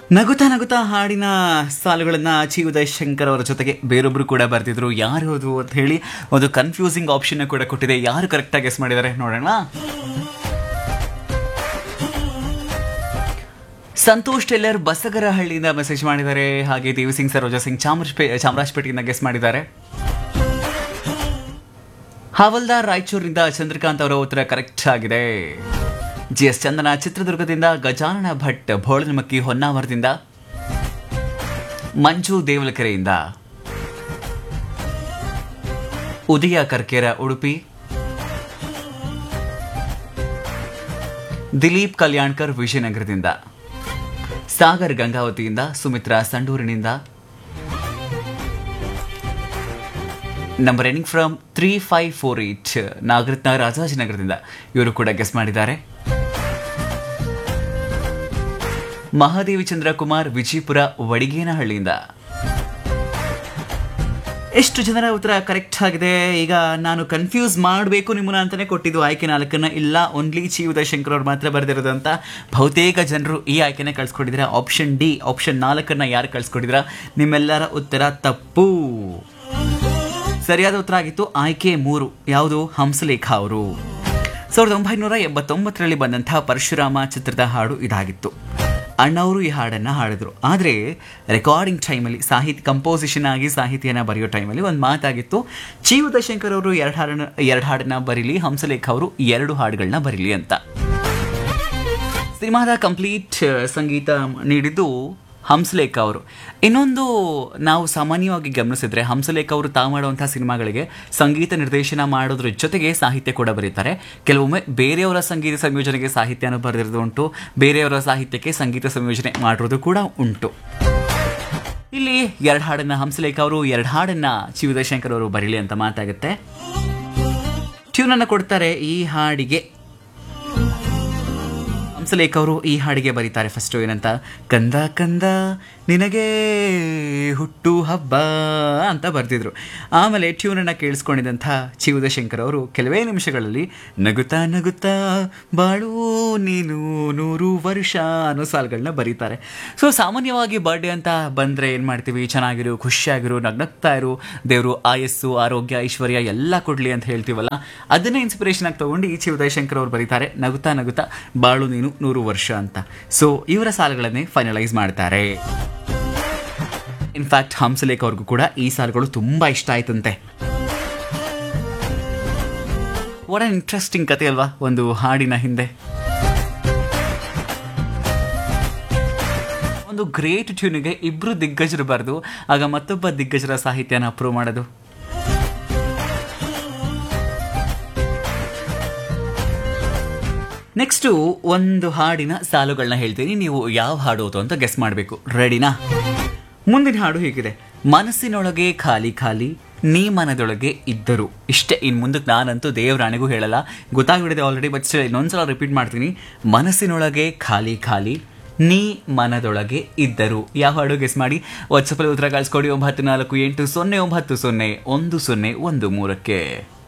ನಗುತ್ತಾ ನಗುತ್ತಾ ಹಾಡಿನ ಸಾಲುಗಳನ್ನ ಚಿ ಉದಯ್ ಶಂಕರ್ ಅವರ ಜೊತೆಗೆ ಬೇರೊಬ್ರು ಕೂಡ ಬರ್ತಿದ್ರು ಯಾರು ಅದು ಅಂತ ಹೇಳಿ ಒಂದು ಕನ್ಫ್ಯೂಸಿಂಗ್ ಆಪ್ಷನ್ ಕೂಡ ಕೊಟ್ಟಿದೆ ಯಾರು ಕರೆಕ್ಟಾಗಿ ಗೆಸ್ ಮಾಡಿದ್ದಾರೆ ನೋಡೋಣ ಸಂತೋಷ್ ಟೆಲ್ಲರ್ ಬಸಗರಹಳ್ಳಿಯಿಂದ ಮೆಸೇಜ್ ಮಾಡಿದ್ದಾರೆ ಹಾಗೆ ದೇವಿ ಸಿಂಗ್ ಸರೋಜಾ ಸಿಂಗ್ ಚಾಮರಾಜಪೇ ಚಾಮರಾಜಪೇಟೆಯಿಂದ ಗೆಸ್ ಮಾಡಿದ್ದಾರೆ ಹಾವಲ್ದಾರ್ ರಾಯಚೂರಿನಿಂದ ಚಂದ್ರಕಾಂತ್ ಅವರ ಉತ್ತರ ಕರೆಕ್ಟ್ ಆಗಿದೆ ಜಿ ಎಸ್ ಚಂದನ ಚಿತ್ರದುರ್ಗದಿಂದ ಗಜಾನನ ಭಟ್ ಭೋಳನಮಕ್ಕಿ ಹೊನ್ನಾವರದಿಂದ ಮಂಜು ದೇವಲಕೆರೆಯಿಂದ ಉದಯ ಕರ್ಕೇರ ಉಡುಪಿ ದಿಲೀಪ್ ಕಲ್ಯಾಣ್ಕರ್ ವಿಜಯನಗರದಿಂದ ಸಾಗರ್ ಗಂಗಾವತಿಯಿಂದ ಸುಮಿತ್ರಾ ಸಂಡೂರಿನಿಂದ number ending from three five four eight Nagaratna ರಾಜಾಜಿನಗರದಿಂದ ಇವರು ಕೂಡ ಗೆಸ್ ಮಾಡಿದ್ದಾರೆ ಮಹಾದೇವಿ ಚಂದ್ರಕುಮಾರ್ ವಿಜಯಪುರ ವಡಿಗೇನಹಳ್ಳಿಯಿಂದ ಎಷ್ಟು ಜನರ ಉತ್ತರ ಕರೆಕ್ಟ್ ಆಗಿದೆ ಈಗ ನಾನು ಕನ್ಫ್ಯೂಸ್ ಮಾಡಬೇಕು ನಿಮ್ಮನ್ನ ಅಂತಾನೆ ಕೊಟ್ಟಿದ್ದು ಆಯ್ಕೆ ನಾಲ್ಕನ್ನ ಇಲ್ಲ ಓನ್ಲಿ ಚಿ ಉದಯಶಂಕರ್ ಅವ್ರು ಮಾತ್ರ ಬರೆದಿರೋದು ಅಂತ ಬಹುತೇಕ ಜನರು ಈ ಆಯ್ಕೆನ ಕಳ್ಸ್ಕೊಟ್ಟಿದ್ದೀರಾ ಆಪ್ಷನ್ ಡಿ ಆಪ್ಷನ್ ನಾಲ್ಕನ್ನ ಯಾರು ಕಳ್ಸ್ಕೊಟ್ಟಿದ್ದೀರಾ ನಿಮ್ಮೆಲ್ಲರ ಉತ್ತರ ತಪ್ಪು ಸರಿಯಾದ ಉತ್ತರ ಆಗಿತ್ತು ಆಯ್ಕೆ ಮೂರು ಯಾವುದು ಹಂಸಲೇಖ ಅವರು ಸಾವಿರದ ಒಂಬೈನೂರ ಎಂಬತ್ತೊಂಬತ್ತರಲ್ಲಿ ಬಂದಂತಹ ಪರಶುರಾಮ ಚಿತ್ರದ ಹಾಡು ಇದಾಗಿತ್ತು ಅಣ್ಣವರು ಈ ಹಾಡನ್ನು ಹಾಡಿದ್ರು ಆದರೆ ರೆಕಾರ್ಡಿಂಗ್ ಟೈಮಲ್ಲಿ ಸಾಹಿತ್ಯ ಕಂಪೋಸಿಷನ್ ಆಗಿ ಸಾಹಿತ್ಯನ ಬರೆಯೋ ಟೈಮಲ್ಲಿ ಒಂದು ಮಾತಾಗಿತ್ತು ಚಿ ಉದಯಶಂಕರ್ ಅವರು ಎರಡು ಹಾಡನ್ನ ಎರಡು ಹಾಡನ್ನ ಬರೀಲಿ ಹಂಸಲೇಖ ಅವರು ಎರಡು ಹಾಡುಗಳನ್ನ ಬರೀಲಿ ಅಂತ ಸಿನಿಮಾದ ಕಂಪ್ಲೀಟ್ ಸಂಗೀತ ನೀಡಿದ್ದು ಹಂಸಲೇಖ ಅವರು ಇನ್ನೊಂದು ನಾವು ಸಾಮಾನ್ಯವಾಗಿ ಗಮನಿಸಿದ್ರೆ ಹಂಸಲೇಖ ಅವರು ತಾ ಮಾಡುವಂತಹ ಸಿನಿಮಾಗಳಿಗೆ ಸಂಗೀತ ನಿರ್ದೇಶನ ಮಾಡೋದ್ರ ಜೊತೆಗೆ ಸಾಹಿತ್ಯ ಕೂಡ ಬರೀತಾರೆ ಕೆಲವೊಮ್ಮೆ ಬೇರೆಯವರ ಸಂಗೀತ ಸಂಯೋಜನೆಗೆ ಸಾಹಿತ್ಯನ ಬರೆದಿರೋದು ಉಂಟು ಬೇರೆಯವರ ಸಾಹಿತ್ಯಕ್ಕೆ ಸಂಗೀತ ಸಂಯೋಜನೆ ಮಾಡಿರೋದು ಕೂಡ ಉಂಟು ಇಲ್ಲಿ ಎರಡು ಹಾಡನ್ನ ಹಂಸಲೇಖ ಅವರು ಎರಡು ಹಾಡನ್ನ ಚಿ ಉದಯಶಂಕರ್ ಅವರು ಬರೀಲಿ ಅಂತ ಮಾತಾಗುತ್ತೆ ಟ್ಯೂನ್ ಅನ್ನ ಕೊಡ್ತಾರೆ ಈ ಹಾಡಿಗೆ ಹಂಸಲೇಖ ಅವರು ಈ ಹಾಡಿಗೆ ಬರೀತಾರೆ ಫಸ್ಟ್ ಏನಂತ ಕಂದ ಕಂದ ನಿನಗೆ ಹುಟ್ಟು ಹಬ್ಬ ಅಂತ ಬರ್ತಿದ್ರು ಆಮೇಲೆ ಟ್ಯೂನನ್ನು ಕೇಳಿಸ್ಕೊಂಡಿದ್ದಂಥ ಚಿ ಉದಯಶಂಕರ್ ಅವರು ಕೆಲವೇ ನಿಮಿಷಗಳಲ್ಲಿ ನಗುತ್ತಾ ನಗುತ್ತಾ ಬಾಳು ನೀನು ನೂರು ವರ್ಷ ಅನ್ನೋ ಸಾಲುಗಳನ್ನ ಬರೀತಾರೆ ಸೊ ಸಾಮಾನ್ಯವಾಗಿ ಬರ್ಡೇ ಅಂತ ಬಂದರೆ ಏನು ಮಾಡ್ತೀವಿ ಚೆನ್ನಾಗಿರು ಖುಷಿಯಾಗಿರು ನಗ್ನಗ್ತಾ ಇರು ದೇವರು ಆಯಸ್ಸು ಆರೋಗ್ಯ ಐಶ್ವರ್ಯ ಎಲ್ಲ ಕೊಡಲಿ ಅಂತ ಹೇಳ್ತೀವಲ್ಲ ಅದನ್ನೇ ಇನ್ಸ್ಪಿರೇಷನ್ ಆಗಿ ತಗೊಂಡು ಈ ಚಿ ಉದಯಶಂಕರ್ ಅವರು ಬರೀತಾರೆ ನಗುತ್ತಾ ನಗುತ್ತಾ ಬಾಳು ನೀನು ನೂರು ವರ್ಷ ಅಂತ ಸೊ ಇವರ ಸಾಲುಗಳನ್ನೇ ಫೈನಲೈಸ್ ಮಾಡ್ತಾರೆ ಇನ್ಫ್ಯಾಕ್ಟ್ ಹಂಸಲೇಖ ಅವ್ರಿಗೂ ಕೂಡ ಈ ಸಾಲುಗಳು ತುಂಬಾ ಇಷ್ಟ ಆಯ್ತಂತೆ ವಾಟ್ ಅನ್ ಇಂಟ್ರೆಸ್ಟಿಂಗ್ ಕತೆ ಅಲ್ವಾ ಒಂದು ಹಾಡಿನ ಹಿಂದೆ ಒಂದು ಗ್ರೇಟ್ ಟ್ಯೂನಿಗೆ ಇಬ್ರು ದಿಗ್ಗಜರು ಬರೆದು ಆಗ ಮತ್ತೊಬ್ಬ ದಿಗ್ಗಜರ ಸಾಹಿತ್ಯನ ಅಪ್ರೂವ್ ಮಾಡೋದು ನೆಕ್ಸ್ಟು ಒಂದು ಹಾಡಿನ ಸಾಲುಗಳನ್ನ ಹೇಳ್ತೀನಿ ನೀವು ಯಾವ ಹಾಡು ಅದು ಅಂತ ಗೆಸ್ ಮಾಡಬೇಕು ರೆಡಿನಾ ಮುಂದಿನ ಹಾಡು ಹೀಗಿದೆ ಮನಸ್ಸಿನೊಳಗೆ ಖಾಲಿ ಖಾಲಿ ನೀ ಮನದೊಳಗೆ ಇದ್ದರು ಇಷ್ಟೇ ಇನ್ನು ಮುಂದಕ್ಕೆ ನಾನಂತೂ ದೇವರಾಣಿಗೂ ಹೇಳಲ್ಲ ಗೊತ್ತಾಗ್ಬಿಡಿದೆ ಆಲ್ರೆಡಿ ಬಟ್ ಇನ್ನೊಂದ್ಸಲ ರಿಪೀಟ್ ಮಾಡ್ತೀನಿ ಮನಸ್ಸಿನೊಳಗೆ ಖಾಲಿ ಖಾಲಿ ನೀ ಮನದೊಳಗೆ ಇದ್ದರು ಯಾವ ಹಾಡು ಗೆಸ್ ಮಾಡಿ ವಾಟ್ಸಪ್ಪಲ್ಲಿ ಉತ್ತರ ಕಳಿಸ್ಕೊಡಿ ಒಂಬತ್ತು ನಾಲ್ಕು ಎಂಟು ಸೊನ್ನೆ ಒಂಬತ್ತು ಸೊನ್ನೆ ಒಂದು ಸೊನ್ನೆ ಒಂದು ಮೂರಕ್ಕೆ